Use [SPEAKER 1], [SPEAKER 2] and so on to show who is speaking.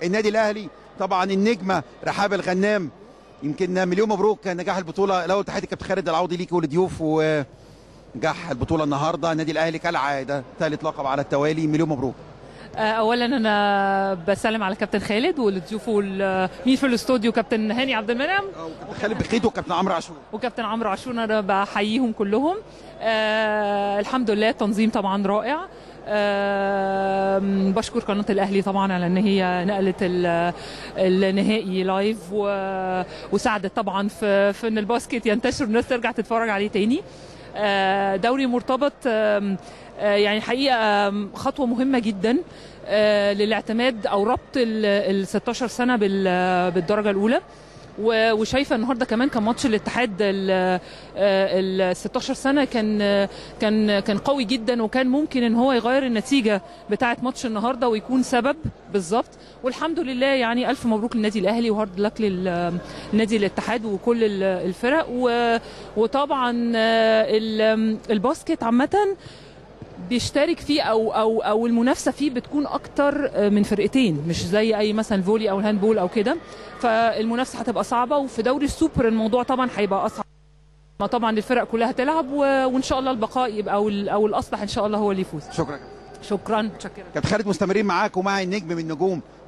[SPEAKER 1] النادي الاهلي طبعا النجمه رحاب الغنام يمكن مليون مبروك نجاح البطوله الاول تحياتي كابتن خالد العوضي ليك ولضيوف ونجاح البطوله النهارده النادي الاهلي كالعاده ثالث لقب على التوالي مليون مبروك
[SPEAKER 2] اولا انا بسلم على كابتن خالد والضيوف وال- مين في الاستوديو كابتن هاني عبد المنعم
[SPEAKER 1] كابتن خالد بخيت وكابتن عمرو عاشور
[SPEAKER 2] وكابتن عمرو عاشور انا بحييهم كلهم آه الحمد لله التنظيم طبعا رائع آه بشكر قناه الاهلي طبعا على ان هي نقلت ال- النهائي لايف و- وساعدت طبعا في في ان الباسكت ينتشر والناس ترجع تتفرج عليه تاني آه دوري مرتبط آم، آه يعني حقيقه آم، خطوه مهمه جدا آه للاعتماد او ربط ال 16 سنه بال- بالدرجه الاولى و- وشايفه النهارده كمان كان ماتش الاتحاد ال ال 16 سنه كان كان كان قوي جدا وكان ممكن ان هو يغير النتيجه بتاعه ماتش النهارده ويكون سبب بالظبط والحمد لله يعني الف مبروك للنادي الاهلي وهارد لك للنادي الاتحاد وكل ال- الفرق و- وطبعا آه، ال- الباسكت عامه بيشترك فيه او او او المنافسه فيه بتكون اكتر من فرقتين مش زي اي مثلا الفولي او الهاندبول او كده فالمنافسه هتبقى صعبه وفي دوري السوبر الموضوع طبعا هيبقى اصعب ما طبعا الفرق كلها تلعب و... وان شاء الله البقاء يبقى او ال- او الاصلح ان شاء الله هو اللي يفوز
[SPEAKER 1] شكرا
[SPEAKER 2] شكرا متشكره
[SPEAKER 1] كابتن خالد مستمرين معاك ومع النجم من نجوم